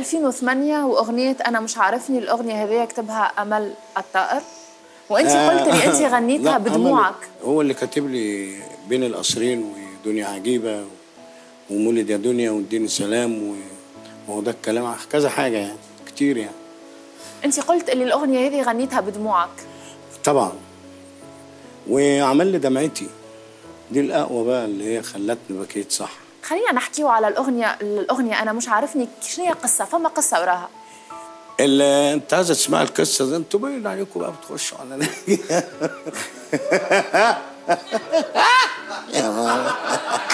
2008 واغنيه انا مش عارفني الاغنيه هذه كتبها امل الطائر وانت آه قلت لي انت غنيتها بدموعك هو اللي كاتب لي بين القصرين ودنيا عجيبه ومولد يا دنيا واديني سلام وهو ده الكلام كذا حاجه يعني كتير يعني انت قلت لي الاغنيه هذه غنيتها بدموعك طبعا وعمل لي دمعتي دي الاقوى بقى اللي هي خلتني بكيت صح خلينا نحكيو على الاغنيه الاغنيه انا مش عارفني شنو هي قصه فما قصه وراها اللي انت عايزه تسمع القصه دي انتوا باين عليكم بقى بتخشوا على يا